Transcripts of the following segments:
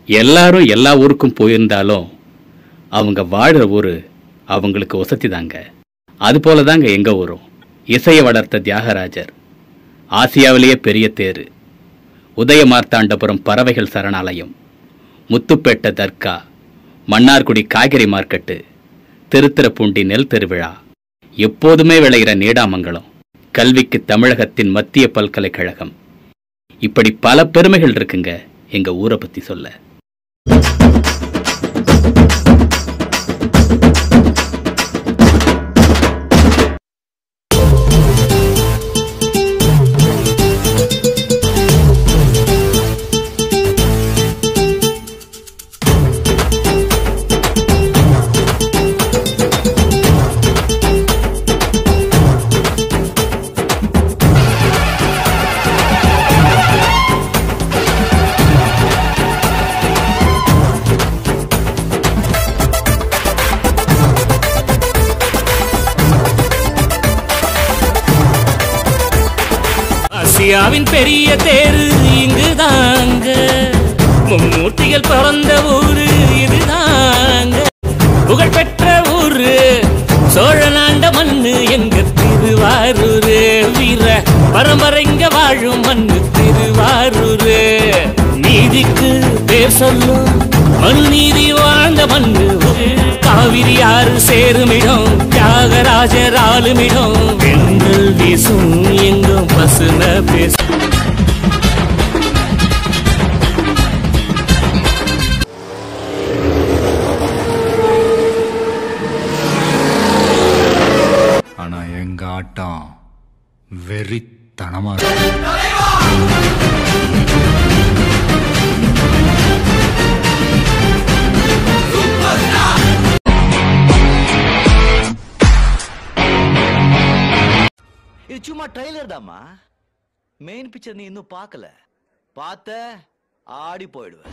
எல்லாரும் எல்லா ஊருக்கும் போயிருந்தாலும் அவங்க வாழுற ஊரு அவங்களுக்கு வசதி தாங்க அதுபோல தாங்க எங்க ஊரும் இசையை வளர்த்த தியாகராஜர் ஆசியாவிலேயே பெரிய தேரு உதயமார்த்தாண்டபுரம் பறவைகள் சரணாலயம் முத்துப்பேட்டை தர்கா மன்னார்குடி காய்கறி மார்க்கெட்டு திருத்துறைப்பூண்டி நெல் திருவிழா எப்போதுமே விளையிற நீடாமங்கலம் கல்விக்கு தமிழகத்தின் மத்திய பல்கலைக்கழகம் இப்படி பல பெருமைகள் இருக்குங்க எங்க ஊரை பத்தி சொல்ல ஆசியாவின் பெரிய தேரு இங்குதாங்க மும்மூர்த்திகள் பிறந்த ஊரு இதுதாங்க புகழ்பெற்ற ஊரு சோழநாண்ட மண்ணு எங்க திருவாரூரு வீர பரம்பரைங்க வாழும் மண்ணு திருவாரூரு நீதிக்கு பேர் சொல்லும் மனு நீதி வாழ்ந்த மண்ணு காவிரி ஆறு சேருமிடம் தியாகராஜர் ஆளுமிடம் பெண்கள் வீசும் எங்கும் பசுன பேசும் ஆனா எங்க ஆட்டம் வெறித்தனமா இருக்கு இது சும்மா ட்ரைலர் தாம்மா மெயின் பிக்சர் நீ இன்னும் பார்க்கல பார்த்த ஆடி போயிடுவேன்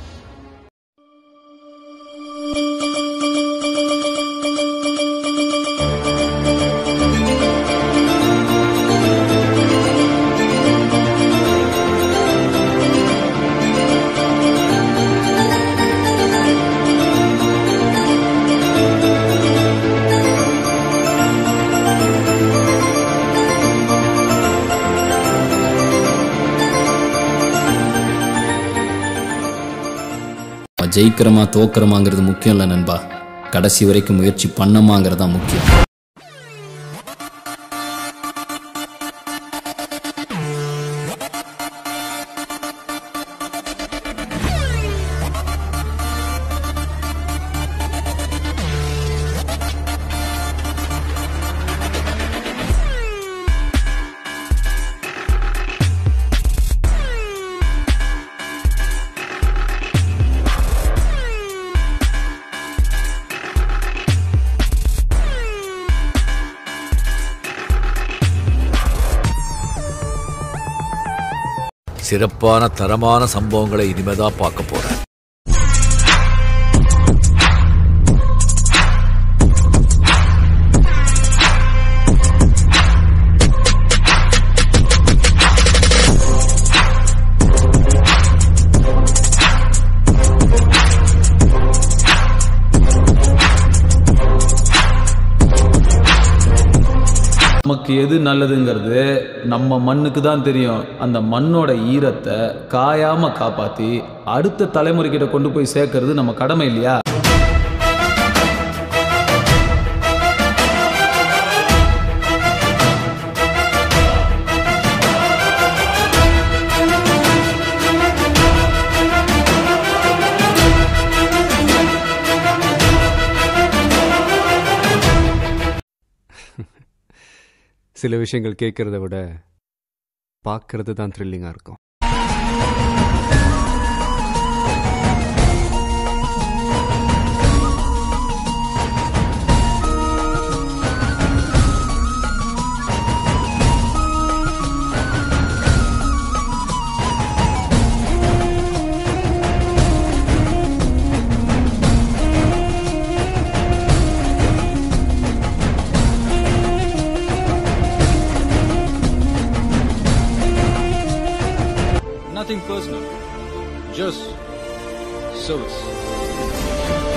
ஜெயிக்கிறோமா தோக்கிறோமாங்கிறது முக்கியம் இல்லை நண்பா கடைசி வரைக்கும் முயற்சி பண்ணமாங்கிறது தான் முக்கியம் சிறப்பான தரமான சம்பவங்களை இனிமேதான் பார்க்க போறேன் நமக்கு எது நல்லதுங்கிறது நம்ம மண்ணுக்கு தான் தெரியும் அந்த மண்ணோட ஈரத்தை காயாம காப்பாத்தி அடுத்த தலைமுறைக்கிட்ட கொண்டு போய் சேர்க்கறது நம்ம கடமை இல்லையா சில விஷயங்கள் கேட்கறத விட பார்க்கறது தான் த்ரில்லிங்காக இருக்கும் service.